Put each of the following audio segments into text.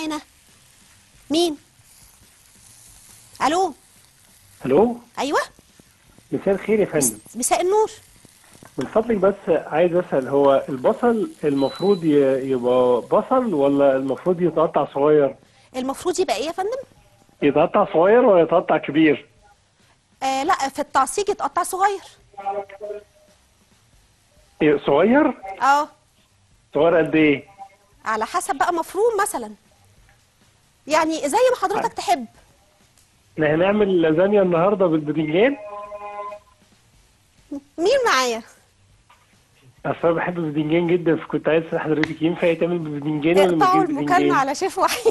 معانا مين الو الو ايوه مساء الخير يا فندم مساء النور من فضلك بس عايز اسال هو البصل المفروض ي- يبقى بصل ولا المفروض يتقطع صغير المفروض يبقى ايه يا فندم يتقطع صغير ولا يتقطع كبير آه لا في التعصيج يتقطع صغير إيه، صغير اه صغير قد ايه على حسب بقى مفروم مثلا يعني زي ما حضرتك تحب احنا هنعمل لازانيا النهارده بالباذنجان مين معايا اصل انا بحب الباذنجان جدا فكنت عايز اسال حضرتك ينفع يتعمل بالباذنجان ولا من اقطعوا غير المكالمة باذنجان على شيف وحيد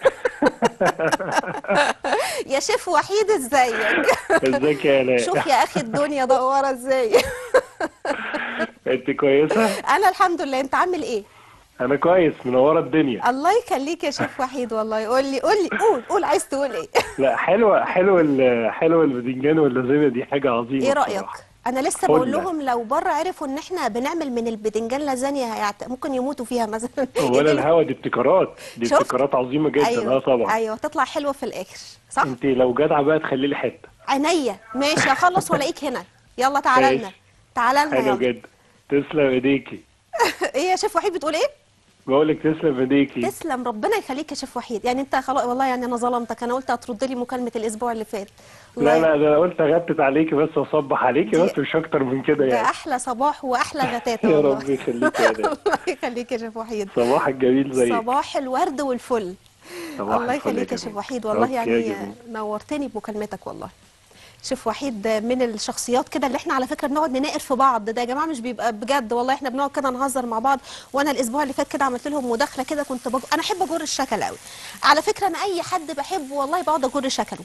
يا شيف وحيد ازيك ازيك يا الاء شوف يا اخي الدنيا دوارة ازاي انت كويسه انا الحمد لله انت عامل ايه انا كويس منوره الدنيا الله يخليك يا شيف وحيد والله قول لي قول لي قول قول عايز تقول ايه لا حلوه حلوه ال- حلوه الباذنجان واللازانيا دي حاجه عظيمه ايه رايك بصراحة. انا لسه بقول قلنا. لهم لو بره عرفوا ان احنا بنعمل من البدنجان لازانيا هيعت... ممكن يموتوا فيها مثلا ولا الهوا دي ابتكارات دي شفت؟ ابتكارات عظيمه جدا ايوه اه طبعا ايوه تطلع حلوه في الاخر صح انت لو جدعه بقى تخلي لي حته عينيا ماشي هخلص والاقيك هنا يلا تعالى لنا ماشي. تعالى لنا حلو يلا جدا تسلم ايديكي ايه يا شيف وحيد بتقول ايه بقول لك تسلم ايديكي تسلم ربنا يخليك يا شيف وحيد يعني انت خلاص والله يعني انا ظلمتك انا قلت هترد لي مكالمه الاسبوع اللي فات لا والله لا ده انا قلت اغتت عليكي بس واصبح عليكي دي- بس مش اكتر من كده ده يعني احلى صباح واحلى غتات يا والله رب يخليك يا ده الله يخليك يا شيف وحيد صباحك جميل زيك صباح الورد والفل صباح الله الفل يخليك يا جميل. شيف وحيد والله أوكي يا يعني جميل. نورتني بمكالمتك والله شيف وحيد من الشخصيات كده اللي احنا على فكره بنقعد نناقر في بعض ده يا جماعه مش بيبقى بجد والله احنا بنقعد كده نهزر مع بعض وانا الاسبوع اللي فات كده عملت لهم مداخله كده كنت بج... انا احب اجر الشكل قوي على فكره انا اي حد بحبه والله بقعد اجر شكله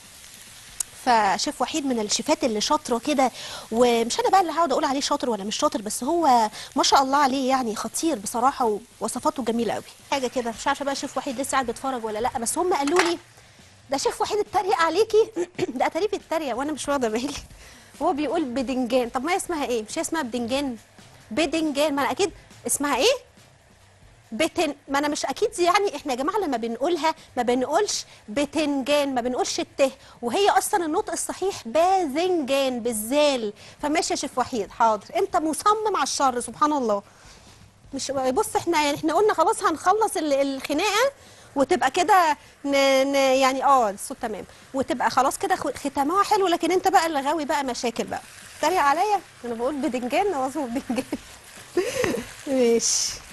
فشيف وحيد من الشيفات اللي شاطره كده ومش انا بقى اللي هقعد اقول عليه شاطر ولا مش شاطر بس هو ما شاء الله عليه يعني خطير بصراحه ووصفاته جميله قوي حاجه كده مش عارفه بقى شيف وحيد لسه قاعد بيتفرج ولا لا بس هم قالوا لي ده شيف وحيد اتريق عليكي ده اتاريه بيتريق وانا مش واخده بالي هو بيقول بدنجان طب ما هي اسمها ايه مش هي اسمها بدنجان بدنجان ما انا اكيد اسمها ايه بتن ما انا مش اكيد يعني احنا يا جماعه لما بنقولها ما بنقولش بتنجان ما بنقولش الته وهي اصلا النطق الصحيح باذنجان بالزال فماشي يا شيف وحيد حاضر انت مصمم على الشر سبحان الله مش بص احنا يعني احنا قلنا خلاص هنخلص ال- الخناقه وتبقى كده ن... ن... يعني اه الصوت تمام وتبقى خلاص كده خ- ختامها حلو لكن انت بقى اللي غاوي بقى مشاكل بقى تريق عليا انا بقول بدنجان هو اسمه بدنجان ماشي